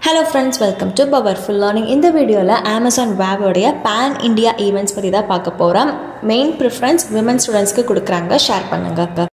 hello friends welcome to powerful learning இந்த வீடியோவில் Amazon வேவோடைய பேன் இந்தியா ஈவெண்ட்ஸ் பற்றி தான் பார்க்க போகிறோம் மெயின் ப்ரிஃபரன்ஸ் விமன் ஸ்டூடெண்ட்ஸ்க்கு கொடுக்குறாங்க ஷேர் பண்ணுங்க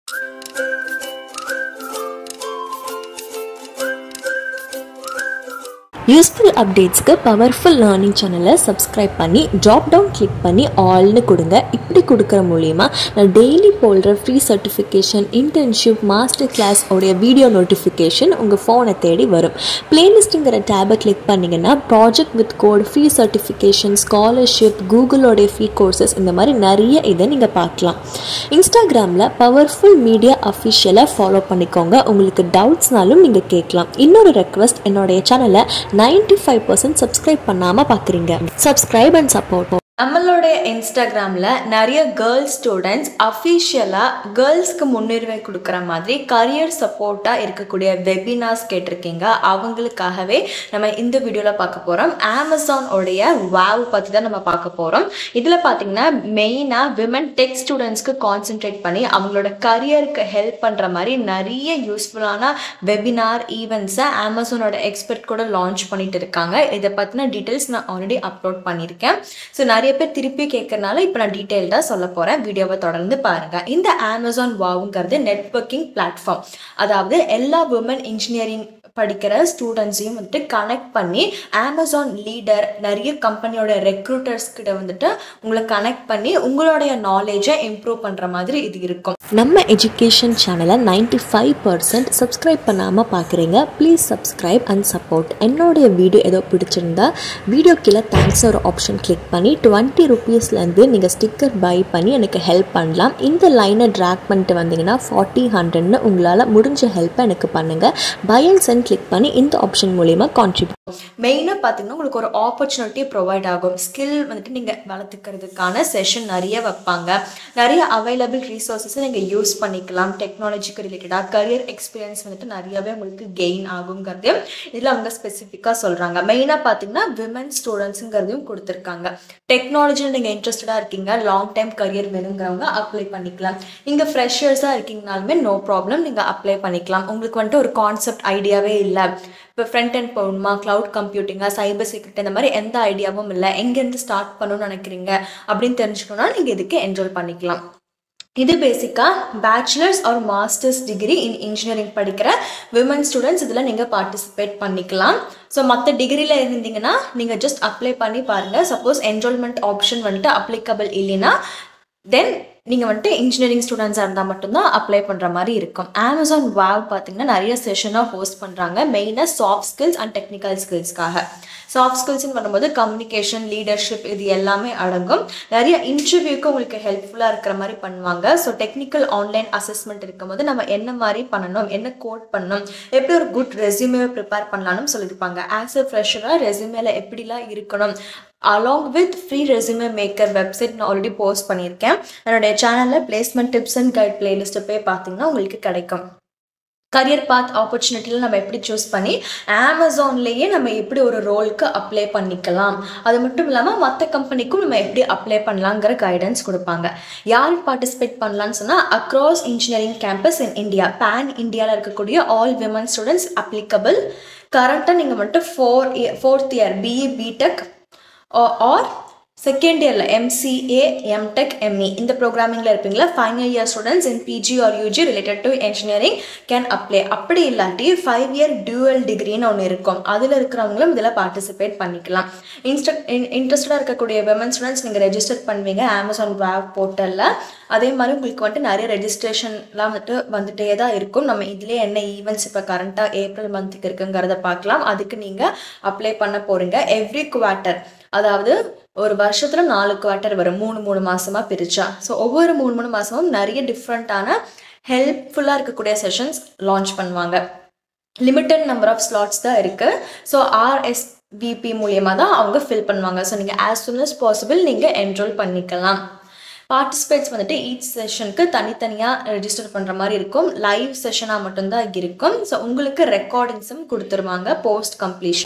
யூஸ்ஃபுல் அப்டேட்ஸ்க்கு பவர்ஃபுல் லேர்னிங் சேனலை சப்ஸ்கிரைப் பண்ணி ட்ராப் டவுன் கிளிக் பண்ணி ஆல்னு கொடுங்க இப்படி கொடுக்குற மூலிமா நான் டெய்லி போடுற free certification internship master class உடைய வீடியோ நோட்டிஃபிகேஷன் உங்கள் ஃபோனை தேடி வரும் பிளேலிஸ்ட்டுங்கிற டேபை கிளிக் பண்ணிங்கன்னா project with code free certification scholarship கூகுளோடைய ஃப்ரீ கோர்சஸ் இந்த மாதிரி நிறைய இதை நீங்கள் பார்க்கலாம் இன்ஸ்டாகிராமில் பவர்ஃபுல் மீடியா அஃபிஷியலாக ஃபாலோ பண்ணிக்கோங்க உங்களுக்கு டவுட்ஸ்னாலும் நீங்கள் கேட்கலாம் இன்னொரு ரெக்வஸ்ட் என்னுடைய சேனலை நைன்டி ஃபைவ் பர்சன்ட் சப்ஸ்கிரைப் பண்ணாமல் பார்க்குறீங்க சப்ஸ்கிரைப் அண்ட் சப்போர்ட் நம்மளுடைய இன்ஸ்டாகிராமில் நிறைய கேர்ள்ஸ் ஸ்டூடெண்ட்ஸ் அஃபிஷியலாக கேர்ள்ஸ்க்கு முன்னுரிமை கொடுக்குற மாதிரி கரியர் சப்போர்ட்டாக இருக்கக்கூடிய வெபினார்ஸ் கேட்டிருக்கீங்க அவங்களுக்காகவே நம்ம இந்த வீடியோவில் பார்க்க போகிறோம் அமேசானோடைய வாவ் பற்றி தான் நம்ம பார்க்க போகிறோம் இதில் பார்த்தீங்கன்னா மெயினாக விமன் டெக் ஸ்டூடெண்ட்ஸ்க்கு கான்சென்ட்ரேட் பண்ணி அவங்களோட கரியருக்கு ஹெல்ப் பண்ணுற மாதிரி நிறைய யூஸ்ஃபுல்லான வெபினார் ஈவெண்ட்ஸை அமேசானோட எக்ஸ்பர்ட் கூட லான்ச் பண்ணிட்டு இருக்காங்க இதை பற்றின டீட்டெயில்ஸ் நான் ஆல்ரெடி அப்லோட் பண்ணியிருக்கேன் ஸோ நிறைய பேர் திருப்பி கேட்கறனால இப்போ நான் டீட்டெயில்டாக சொல்ல போகிறேன் வீடியோவை தொடர்ந்து பாருங்கள் இந்த அமேசான் வாவுங்கிறது நெட்ஒர்க்கிங் பிளாட்ஃபார்ம் அதாவது எல்லா உமன் இன்ஜினியரிங் படிக்கிற ஸ்டூடெண்ட்ஸையும் வந்துட்டு கனெக்ட் பண்ணி அமேசான் லீடர் நிறைய கம்பெனியோட ரெக்ரூட்டர்ஸ் கிட்ட வந்துட்டு உங்களை கனெக்ட் பண்ணி உங்களுடைய நாலேஜை இம்ப்ரூவ் பண்ணுற மாதிரி இது இருக்கும் நம்ம எஜுகேஷன் சேனலை நைன்டி ஃபைவ் பர்சன்ட் சப்ஸ்கிரைப் பண்ணாமல் பார்க்குறீங்க ப்ளீஸ் சப்ஸ்கிரைப் அண்ட் சப்போர்ட் என்னுடைய வீடியோ ஏதோ பிடிச்சிருந்தா வீடியோ கீழே தேங்க்ஸ் ஒரு ஆப்ஷன் கிளிக் பண்ணி டுவெண்ட்டி ருபீஸ்லேருந்து நீங்கள் ஸ்டிக்கர் பை பண்ணி எனக்கு ஹெல்ப் பண்ணலாம் இந்த லைனை ட்ராக் பண்ணிட்டு வந்தீங்கன்னா ஃபார்ட்டி ஹண்ட்ரட்னு உங்களால் முடிஞ்ச ஹெல்ப்பை எனக்கு பண்ணுங்கள் பை அண்ட் சென்ட் கிளிக் பண்ணி இந்த ஆப்ஷன் மூலிமா கான்ட்ரிபியூட் மெயினாக பார்த்தீங்கன்னா உங்களுக்கு ஒரு ஆப்பர்ச்சுனிட்டி ப்ரொவைட் ஆகும் ஸ்கில் வந்துட்டு நீங்கள் வளர்த்துக்கிறதுக்கான செஷன் நிறைய வைப்பாங்க நிறைய அவைலபிள் ரிசோர்ஸஸை நீங்கள் யூஸ் பண்ணிக்கலாம் டெக்னாலஜிக்கு ரிலேட்டடாக கரியர் எக்ஸ்பீரியன்ஸ் வந்துட்டு நிறையவே உங்களுக்கு கெயின் ஆகுங்கிறது இதில் அவங்க ஸ்பெசிஃபிக்காக சொல்கிறாங்க மெயினாக பார்த்தீங்கன்னா விமன் ஸ்டூடெண்ட்ஸுங்கிறதையும் கொடுத்துருக்காங்க டெக்னாலஜியில் நீங்கள் இன்ட்ரெஸ்டடாக இருக்கீங்க லாங் டைம் கரியர் வேணுங்கிறவங்க அப்ளை பண்ணிக்கலாம் நீங்கள் ஃப்ரெஷர்ஸாக இருக்கீங்கனாலுமே நோ ப்ராப்ளம் நீங்கள் அப்ளை பண்ணிக்கலாம் உங்களுக்கு வந்துட்டு ஒரு கான்செப்ட் ஐடியாவே இல்லை இப்போ ஃப்ரண்ட் அண்ட் போகணுமா க்ளவுட் கம்ப்யூட்டிங்காக சைபர் செக்யூரிட்டி இந்த மாதிரி எந்த ஐடியாவும் இல்லை எங்கேருந்து ஸ்டார்ட் பண்ணணும்னு நினைக்கிறீங்க அப்படின்னு தெரிஞ்சுக்கணும்னா நீங்கள் இதுக்கு என்ரோல் பண்ணிக்கலாம் இது பேசிக்காக bachelors or masters degree in engineering படிக்கிற விமன் ஸ்டூடெண்ட்ஸ் இதில் நீங்கள் பார்ட்டிசிபேட் பண்ணிக்கலாம் ஸோ மற்ற டிகிரியில் இருந்தீங்கன்னா நீங்கள் ஜஸ்ட் அப்ளை பண்ணி பாருங்கள் சப்போஸ் என்ரோல்மெண்ட் ஆப்ஷன் வந்துட்டு அப்ளிகபிள் இல்லைன்னா தென் நீங்கள் வந்துட்டு இன்ஜினியரிங் ஸ்டூடெண்ட்ஸாக இருந்தால் மட்டும்தான் அப்ளை பண்ணுற மாதிரி இருக்கும் அமேசான் வாவ் பார்த்தீங்கன்னா நிறைய செஷனாக ஹோஸ்ட் பண்ணுறாங்க மெயினாக சாஃப்ட் ஸ்கில்ஸ் அண்ட் டெக்னிக்கல் ஸ்கில்ஸ்க்காக சாஃப்ட் ஸ்கில்ஸ்னு பண்ணும்போது கம்யூனிகேஷன் லீடர்ஷிப் இது எல்லாமே அடங்கும் நிறைய இன்டர்வியூக்கு உங்களுக்கு ஹெல்ப்ஃபுல்லாக இருக்கிற மாதிரி பண்ணுவாங்க ஸோ டெக்னிக்கல் ஆன்லைன் அசஸ்மெண்ட் இருக்கும்போது நம்ம என்ன மாதிரி பண்ணணும் என்ன கோட் பண்ணணும் எப்படி ஒரு குட் ரெஸ்யூமே ப்ரிப்பேர் பண்ணலாம்னு சொல்லியிருப்பாங்க ஆஸ் அ ஃப்ரெஷராக ரெஸ்யூமேல எப்படிலாம் இருக்கணும் along with free resume maker website நான் ஆல்ரெடி போஸ்ட் பண்ணியிருக்கேன் என்னுடைய சேனலில் பிளேஸ்மெண்ட் டிப்ஸ் அண்ட் கைட் பிளேலிஸ்ட்டை போய் பார்த்தீங்கன்னா உங்களுக்கு கிடைக்கும் கரியர் பாத் ஆப்பர்ச்சுனிட்டியில் நம்ம எப்படி சூஸ் பண்ணி அமேசான்லேயே நம்ம எப்படி ஒரு ரோலுக்கு அப்ளை பண்ணிக்கலாம் அது மட்டும் இல்லாமல் மற்ற கம்பெனிக்கும் நம்ம எப்படி அப்ளை பண்ணலாங்கிற கைடன்ஸ் கொடுப்பாங்க யார் பார்ட்டிசிபேட் பண்ணலான்னு சொன்னால் across engineering campus in India pan இந்தியாவில் இருக்கக்கூடிய ஆல் விமன் ஸ்டூடெண்ட்ஸ் அப்ளிகபிள் கரண்ட்டாக நீங்கள் மட்டும் four fourth year BE BTech or second இயரில் எம்சிஏ எம்டெக் எம்இ இந்த ப்ரோக்ராமிங்கில் இருப்பீங்களா final year students in PG or UG related to engineering can apply அப்படி இல்லாட்டி ஃபைவ் இயர் டியூவல் டிகிரின்னு ஒன்று இருக்கும் அதில் இருக்கிறவங்களும் இதில் பார்ட்டிசிபேட் பண்ணிக்கலாம் இன்ஸ்ட இன்ட்ரெஸ்டடாக இருக்கக்கூடிய விமன் ஸ்டூடெண்ட்ஸ் நீங்கள் ரெஜிஸ்டர் பண்ணுவீங்க அமேசான் வேப் போர்ட்டலில் அதே மாதிரி உங்களுக்கு வந்துட்டு நிறைய ரெஜிஸ்ட்ரேஷன்லாம் வந்துட்டு வந்துட்டே தான் இருக்கும் நம்ம இதிலே என்ன ஈவெண்ட்ஸ் இப்போ கரண்ட்டாக ஏப்ரல் மந்த்துக்கு இருக்குங்கிறத பார்க்கலாம் அதுக்கு நீங்கள் அப்ளை பண்ண போகிறீங்க எவ்ரி குவார்ட்டர் அதாவது ஒரு வருஷத்தில் நாலு குவார்ட்டர் வரும் மூணு மூணு மாதமாக பிரிச்சா ஸோ ஒவ்வொரு மூணு மூணு மாதமும் நிறைய டிஃப்ரெண்ட்டான ஹெல்ப்ஃபுல்லாக இருக்கக்கூடிய செஷன்ஸ் லான்ச் பண்ணுவாங்க லிமிட்டட் நம்பர் ஆஃப் ஸ்லாட்ஸ் தான் இருக்குது ஸோ ஆர்எஸ்விபி மூலியமாக தான் அவங்க ஃபில் பண்ணுவாங்க ஸோ நீங்கள் ஆஸ் சூன் அஸ் பாசிபிள் நீங்கள் என்ரோல் பண்ணிக்கலாம் பார்ட்டிசிபேட்ஸ் வந்துட்டு ஈச் செஷனுக்கு தனித்தனியாக ரெஜிஸ்டர் பண்ணுற மாதிரி இருக்கும் லைவ் செஷனாக மட்டும்தான் இருக்கும் ஸோ உங்களுக்கு ரெக்கார்டிங்ஸும் கொடுத்துருவாங்க போஸ்ட் கம்ப்ளீஷன்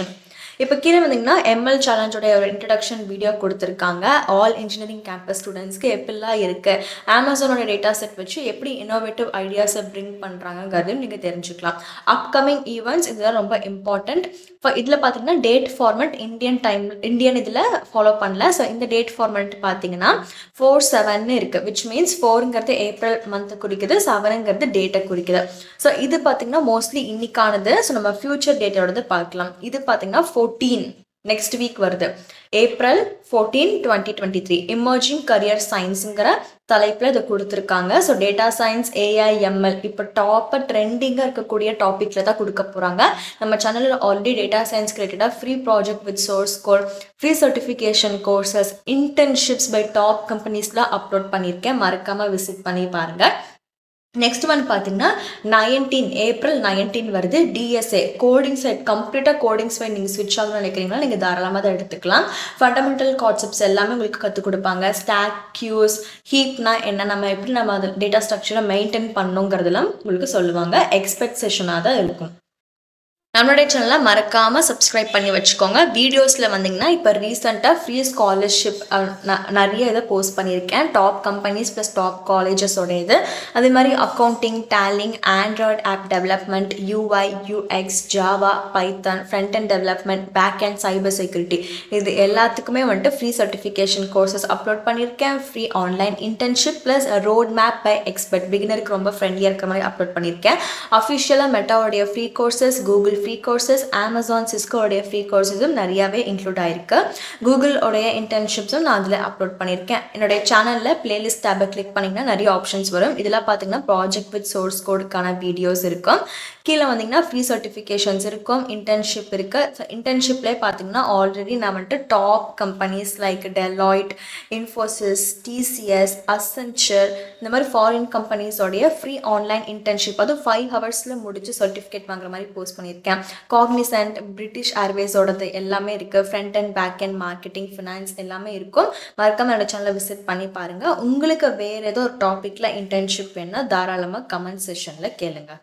இப்போ கீழே வந்தீங்கன்னா எம்எல் சேலஞ்சோடைய ஒரு இன்ட்ரடக்ஷன் வீடியோ கொடுத்துருக்காங்க ஆல் இன்ஜினியரிங் கேம்பஸ் ஸ்டூடெண்ட்ஸ்க்கு எப்படிலாம் இருக்குது அமேசானோட டேட்டா செட் வச்சு எப்படி இன்னோவேட்டிவ் ஐடியாஸை ப்ரிங் பண்ணுறாங்கங்கிறதையும் நீங்கள் தெரிஞ்சுக்கலாம் அப்கமிங் ஈவெண்ட்ஸ் இதெல்லாம் ரொம்ப இம்பார்ட்டண்ட் இப்போ இதில் பார்த்தீங்கன்னா date format Indian time Indian இதில் ஃபாலோ பண்ணல ஸோ இந்த டேட் ஃபார்மெட் பார்த்தீங்கன்னா ஃபோர் செவன்னு இருக்குது விச் மீன்ஸ் ஃபோருங்கிறது ஏப்ரல் மந்த்தை குறிக்குது செவனுங்கிறது டேட்டை குறிக்குது ஸோ இது பார்த்தீங்கன்னா மோஸ்ட்லி இன்னைக்கானது ஸோ நம்ம ஃபியூச்சர் டேட்டோடது பார்க்கலாம் இது பார்த்தீங்கன்னா ஃபோர்டீன் நெக்ஸ்ட் வீக் வருது April fourteen twenty twenty three emerging career சயின்ஸுங்கிற தலைப்பில் இதை கொடுத்துருக்காங்க so data science AI ML இப்போ டாப்பாக ட்ரெண்டிங்காக இருக்கக்கூடிய டாப்பிக்கில் தான் கொடுக்க போகிறாங்க நம்ம சேனலில் ஆல்ரெடி டேட்டா சயின்ஸ் ரிலேட்டடாக free project with source code free certification courses internships by top கம்பெனிஸ்லாம் அப்லோட் பண்ணியிருக்கேன் மறக்காமல் விசிட் பண்ணி பாருங்கள் நெக்ஸ்ட் ஒன் பார்த்தீங்கன்னா நைன்டீன் ஏப்ரல் நைன்டீன் வருது டிஎஸ்ஏ கோடிங் சைட் கம்ப்ளீட்டாக கோடிங் சைட் நீங்கள் ஸ்விட்ச் ஆகணும்னு நினைக்கிறீங்களா நீங்கள் தாராளமாக அதை எடுத்துக்கலாம் ஃபண்டமெண்டல் கான்செப்ட்ஸ் எல்லாமே உங்களுக்கு கற்றுக் கொடுப்பாங்க ஸ்டாக் கியூஸ் ஹீப்னா என்ன நம்ம எப்படி நம்ம அதை டேட்டா ஸ்ட்ரக்சரை மெயின்டைன் பண்ணுங்கிறதெல்லாம் உங்களுக்கு சொல்லுவாங்க எக்ஸ்பெக்ட் செஷனாக தான் இருக்கும் நம்மளுடைய சேனலை மறக்காமல் சப்ஸ்கிரைப் பண்ணி வச்சுக்கோங்க வீடியோஸில் வந்தீங்கன்னா இப்போ ரீசெண்டாக ஃப்ரீ ஸ்காலர்ஷிப் நிறைய இதை போஸ்ட் பண்ணியிருக்கேன் டாப் கம்பெனிஸ் ப்ளஸ் டாப் காலேஜஸோட இது அதே மாதிரி அக்கௌண்டிங் டேலிங் Android app development UI UX Java Python front end development back end cyber security இது எல்லாத்துக்குமே வந்துட்டு ஃப்ரீ சர்டிஃபிகேஷன் கோர்சஸ் அப்லோட் பண்ணியிருக்கேன் free online internship plus road map by expert பிகினருக்கு ரொம்ப ஃப்ரெண்ட்லியாக இருக்கிற மாதிரி அப்லோட் பண்ணியிருக்கேன் அஃபிஷியலாக மெட்டாவுடைய free courses Google free courses Amazon சிஸ்கோடைய ஃப்ரீ கோர்சஸும் நிறையாவே இன்க்ளூட் ஆயிருக்கு கூகுள் உடைய இன்டர்ன்ஷிப்ஸும் நான் அதில் அப்லோட் பண்ணியிருக்கேன் என்னுடைய சேனலில் பிளேலிஸ்ட் டேபை கிளிக் பண்ணிங்கன்னா நிறைய ஆப்ஷன்ஸ் வரும் இதெல்லாம் பார்த்தீங்கன்னா ப்ராஜெக்ட் வித் சோர்ஸ் கோடுக்கான வீடியோஸ் இருக்கும் கீழே வந்தீங்கன்னா ஃப்ரீ சர்டிஃபிகேஷன்ஸ் இருக்கும் இன்டர்ன்ஷிப் இருக்குது ஸோ இன்டர்ன்ஷிப்லேயே பார்த்தீங்கன்னா ஆல்ரெடி நான் வந்துட்டு top companies like Deloitte Infosys TCS Accenture இந்த மாதிரி ஃபாரின் கம்பெனிஸோடைய ஃப்ரீ ஆன்லைன் இன்டர்ன்ஷிப் அதுவும் ஃபைவ் ஹவர்ஸில் முடிச்சு சர்டிஃபிகேட் வாங்குற மாதிரி போஸ்ட் பண்ணியிருக்கேன் காக்னிசன்ட் பிரிட்டிஷ் ஏர்வேஸோடது எல்லாமே இருக்குது front end back end marketing finance எல்லாமே இருக்கும் மறக்காம என்னோட சேனலை விசிட் பண்ணி பாருங்கள் உங்களுக்கு வேறு ஏதோ ஒரு டாப்பிக்கில் இன்டர்ன்ஷிப் வேணால் தாராளமாக கமெண்ட் செஷனில் கேளுங்க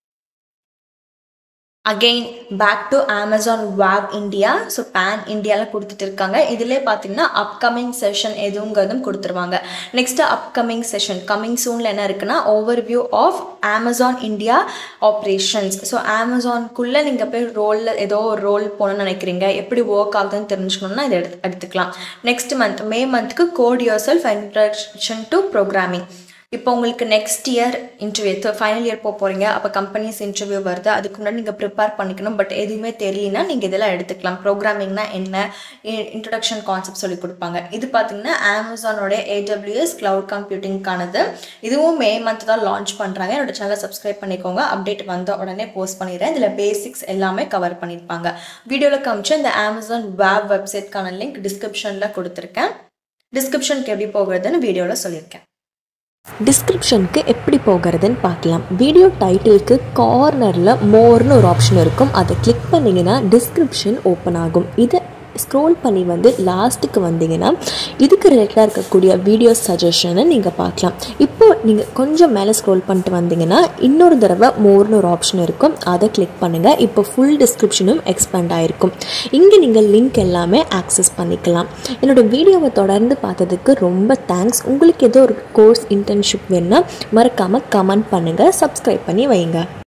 அகெயின் பேக் டு அமேசான் வேப் இந்தியா ஸோ பேன் இந்தியாவில் கொடுத்துட்டு இருக்காங்க இதிலே பார்த்தீங்கன்னா அப்கமிங் செஷன் எதுங்கிறதும் கொடுத்துருவாங்க நெக்ஸ்ட்டு அப்கமிங் செஷன் கம்மிங் சூனில் என்ன இருக்குன்னா overview of Amazon India operations so அமேசான்குள்ளே நீங்கள் போய் ரோலில் ஏதோ ஒரு ரோல் போகணும்னு நினைக்கிறீங்க எப்படி ஒர்க் ஆகுதுன்னு தெரிஞ்சுக்கணும்னா இதை எடுத்து எடுத்துக்கலாம் நெக்ஸ்ட் மந்த் மே மந்த்துக்கு code yourself introduction to programming இப்போ உங்களுக்கு next year interview final year போக போகிறீங்க அப்போ கம்பெனிஸ் இன்டர்வியூ வருது அதுக்கு முன்னாடி நீங்கள் ப்ரிப்பேர் பண்ணிக்கணும் பட் எதுவுமே தெரியலனா நீங்கள் இதெல்லாம் எடுத்துக்கலாம் ப்ரோக்ராமிங்னா என்ன இன்ட்ரடக்ஷன் கான்செப்ட் சொல்லி கொடுப்பாங்க இது பார்த்தீங்கன்னா அமேசானோட ஏடபிள்யூஎஸ் க்ளவுட் கம்ப்யூட்டிங்கானது இதுவும் மே மந்த் தான் லான்ச் பண்ணுறாங்க என்னோட சேனலை சப்ஸ்கிரைப் பண்ணிக்கோங்க அப்டேட் வந்த உடனே போஸ்ட் பண்ணிடுறேன் இதில் பேசிக்ஸ் எல்லாமே கவர் பண்ணியிருப்பாங்க வீடியோவில் காமிச்சு இந்த அமேசான் வேப் வெப்சைட்கான லிங்க் டிஸ்கிரிப்ஷனில் கொடுத்துருக்கேன் டிஸ்கிரிப்ஷனுக்கு எப்படி போகிறதுன்னு வீடியோவில் சொல்லியிருக்கேன் டிஸ்கிரிப்ஷனுக்கு எப்படி போகிறதுன்னு பார்க்கலாம் வீடியோ டைட்டிலுக்கு கார்னரில் மோர்னு ஒரு ஆப்ஷன் இருக்கும் அதை கிளிக் பண்ணிங்கன்னா டிஸ்கிரிப்ஷன் ஓப்பன் ஆகும் இதை ஸ்க்ரோல் பண்ணி வந்து லாஸ்ட்டுக்கு வந்தீங்கன்னா இதுக்கு ரிலேட்டடாக இருக்கக்கூடிய வீடியோ சஜஷனை நீங்கள் பார்க்கலாம் இப்போது நீங்கள் கொஞ்சம் மேலே ஸ்க்ரோல் பண்ணிட்டு வந்தீங்கன்னா இன்னொரு தடவை மோர்னு ஒரு ஆப்ஷன் இருக்கும் அதை கிளிக் பண்ணுங்கள் இப்போ ஃபுல் டிஸ்கிரிப்ஷனும் எக்ஸ்பேண்ட் ஆகிருக்கும் இங்கே நீங்கள் லிங்க் எல்லாமே ஆக்சஸ் பண்ணிக்கலாம் என்னோடய வீடியோவை தொடர்ந்து பார்த்ததுக்கு ரொம்ப தேங்க்ஸ் உங்களுக்கு ஏதோ ஒரு கோர்ஸ் இன்டர்ன்ஷிப் வேணுன்னா மறக்காமல் கமெண்ட் பண்ணுங்கள் சப்ஸ்கிரைப் பண்ணி வைங்க